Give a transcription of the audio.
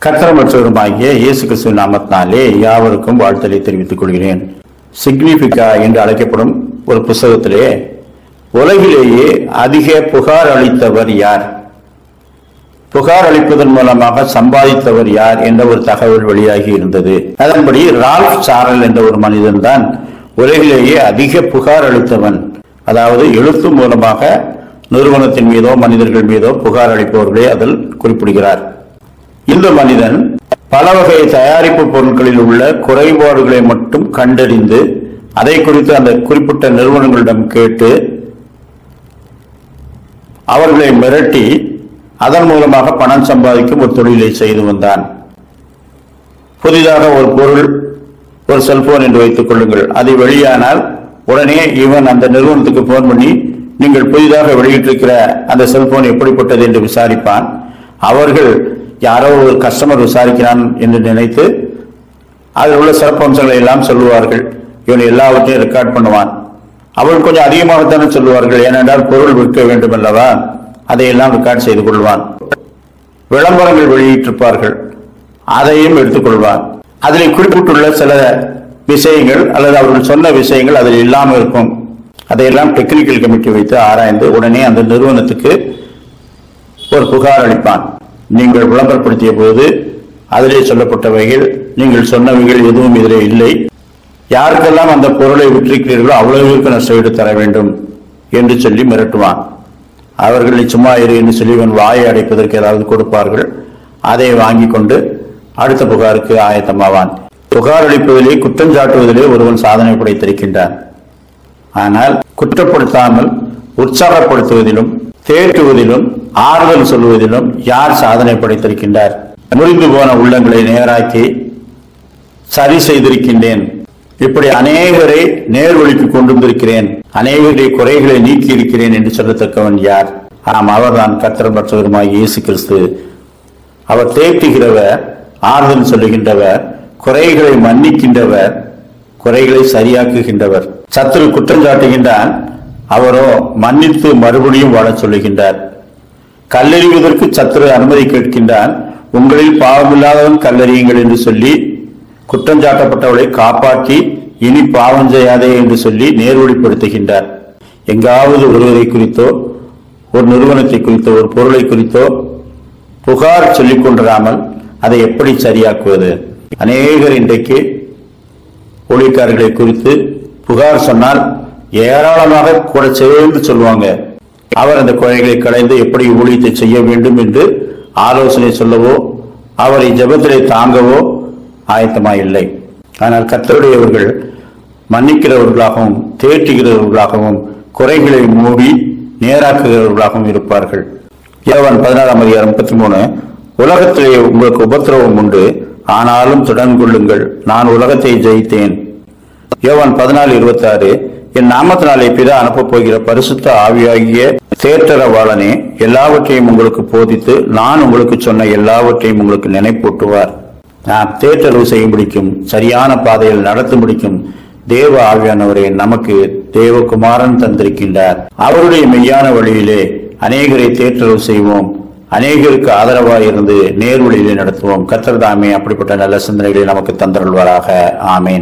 கத்திரமற்றவருமாகிய இயேசு கிறிஸ்துவ நாமத்தினாலே யாவருக்கும் வாழ்த்தலை தெரிவித்துக் கொள்கிறேன் சிக்னிபிகா என்று அழைக்கப்படும் ஒரு புஸ்தகத்திலே உலகிலேயே அதிக புகார் அளித்தவர் யார் புகார் அளிப்பதன் மூலமாக சம்பாதித்தவர் யார் என்ற ஒரு தகவல் வெளியாகி இருந்தது அதன்படி ரால்ஃப் சாரல் என்ற ஒரு மனிதன் தான் உலகிலேயே அதிக புகார் அளித்தவன் அதாவது எழுத்து மூலமாக நிறுவனத்தின் மீதோ மனிதர்கள் மீதோ புகார் அளிப்பவர்களே அதில் குறிப்பிடுகிறார் இந்த மனிதன் பல வகை தயாரிப்பு பொருட்களில் உள்ள குறைபாடுகளை மட்டும் கண்டறிந்து அதை குறித்து அந்த குறிப்பிட்ட நிறுவனங்களிடம் கேட்டு அவர்களை மிரட்டி அதன் மூலமாக பணம் சம்பாதிக்கும் ஒரு தொழிலை செய்து வந்தான் புதிதாக ஒரு பொருள் ஒரு செல்போன் என்று வைத்துக் கொள்ளுங்கள் அது வெளியானால் உடனே இவன் அந்த நிறுவனத்துக்கு போன் பண்ணி நீங்கள் புதிதாக வெளியிட்டிருக்கிற அந்த செல்போன் எப்படிப்பட்டது என்று விசாரிப்பான் அவர்கள் யாரோ ஒரு கஸ்டமர் விசாரிக்கிறான் என்று நினைத்து அதில் உள்ள சிறப்பம்சங்களை எல்லாம் சொல்லுவார்கள் இவன் எல்லாவற்றையும் ரெக்கார்ட் பண்ணுவான் அவள் கொஞ்சம் அதிகமாகத்தானே சொல்லுவார்கள் ஏனென்றால் பொருள் விற்க வேண்டும் அல்லவா அதையெல்லாம் ரெக்கார்ட் செய்து கொள்வான் விளம்பரங்கள் வெளியிட்டிருப்பார்கள் அதையும் எடுத்துக்கொள்வான் அதில் குறிப்பிட்டுள்ள சில விஷயங்கள் அல்லது அவர்கள் சொன்ன விஷயங்கள் அதில் இல்லாமல் இருக்கும் அதையெல்லாம் டெக்னிக்கல் கமிட்டி வைத்து ஆராய்ந்து உடனே அந்த நிறுவனத்துக்கு ஒரு புகார் அளிப்பான் நீங்கள் விளம்பரப்படுத்திய போது அதிலே சொல்லப்பட்டவைகள் நீங்கள் சொன்னவைகள் எதுவும் இதிலே இல்லை யாருக்கெல்லாம் அந்த பொருளை விற்றிருக்கிறீர்களோ அவ்வளவுக்கு நஷ்டஈடு தர வேண்டும் என்று சொல்லி மிரட்டுவான் அவர்களை சும்மா இரு என்று சொல்லி இவன் வாயை அடைப்பதற்கு ஏதாவது கொடுப்பார்கள் அதை வாங்கி கொண்டு அடுத்த புகாருக்கு ஆயத்தமாவான் புகார் அளிப்பதிலே குற்றம் சாட்டுவதிலே ஒருவன் சாதனை படைத்திருக்கின்றான் ஆனால் குற்றப்படுத்தாமல் உற்சாகப்படுத்துவதிலும் தேற்றுவதிலும் ஆறுதல் சொல்வதிலும் யார் சாதனை படைத்திருக்கின்றார் முறிந்து போன உள்ளங்களை நேராக்கி சரி செய்திருக்கின்றேன் இப்படி அநேகரை நேர்வழிக்கு கொண்டு வந்திருக்கிறேன் அநேகருடைய குறைகளை நீக்கி இருக்கிறேன் என்று சொல்லத்தக்கவன் யார் ஆம் அவர்தான் கத்திரம் மற்றவருமாய் இயேசு கிறிஸ்து அவர் தேற்றுகிறவர் ஆறுதல் சொல்லுகின்றவர் குறைகளை மன்னிக்கின்றவர் குறைகளை சரியாக்குகின்றவர் சத்துரு குற்றம் சாட்டுகின்றான் அவரோ மன்னித்து மறுபடியும் வாழச் சொல்லுகின்றார் கல்லெறிவதற்கு சத்துரு அனுமதி கேட்கின்றான் உங்களில் பாவமில்லாதவன் கல்லறியுங்கள் என்று சொல்லி குற்றம் சாட்டப்பட்டவளை காப்பாற்றி இனி பாவம் செய்யாதே என்று சொல்லி நேர்வழிப்படுத்துகின்றார் எங்காவது ஒருவரை குறித்தோ ஒரு நிறுவனத்தை குறித்தோ ஒரு பொருளை குறித்தோ புகார் சொல்லிக் கொண்டிராமல் அதை எப்படி சரியாக்குவது அநேகர் இன்றைக்கு ஊழியக்காரர்களை குறித்து புகார் சொன்னால் ஏராளமாக கூட சேர்ந்து சொல்லுவாங்க அவர் அந்த குறைகளை களைந்து எப்படி ஊழியத்தை செய்ய வேண்டும் என்று ஆலோசனை சொல்லவோ அவரை ஜெபத்திலே தாங்கவோ ஆயத்தமாயில்லை ஆனால் கத்தருடையவர்கள் மன்னிக்கிறவர்களாகவும் தேற்றுகிறவர்களாகவும் குறைகளை மூடி நேராக்குகிறவர்களாகவும் இருப்பார்கள் யோவான் பதினாறாம் அதிகாரம் முப்பத்தி மூணு உலகத்திலே உங்களுக்கு உபத்திரவம் உண்டு ஆனாலும் தொடர்ந்து கொள்ளுங்கள் நான் உலகத்தை ஜெயித்தேன் யோவான் பதினாலு இருபத்தி ஆறு என் நாமத்தினாலே பிதா அனுப்பப் போகிற பரிசுத்த ஆவியாகிய தேற்றரவாளனே எல்லாவற்றையும் உங்களுக்கு போதித்து நான் உங்களுக்கு சொன்ன எல்லாவற்றையும் உங்களுக்கு நினைப்பூட்டுவார் நான் தேற்றரவு செய்ய முடிக்கும் சரியான பாதையில் நடத்த முடிக்கும் தேவ ஆவியானவரை நமக்கு தேவகுமாரன் தந்திருக்கின்றார் அவருடைய மெய்யான வழியிலே அநேகரை தேற்றரவு செய்வோம் அநேகருக்கு ஆதரவாக இருந்து நேர்வழியிலே நடத்துவோம் கத்தர் தாமே அப்படிப்பட்ட நல்ல சிந்தனைகளை நமக்கு தந்தருள்வாராக ஆமேன்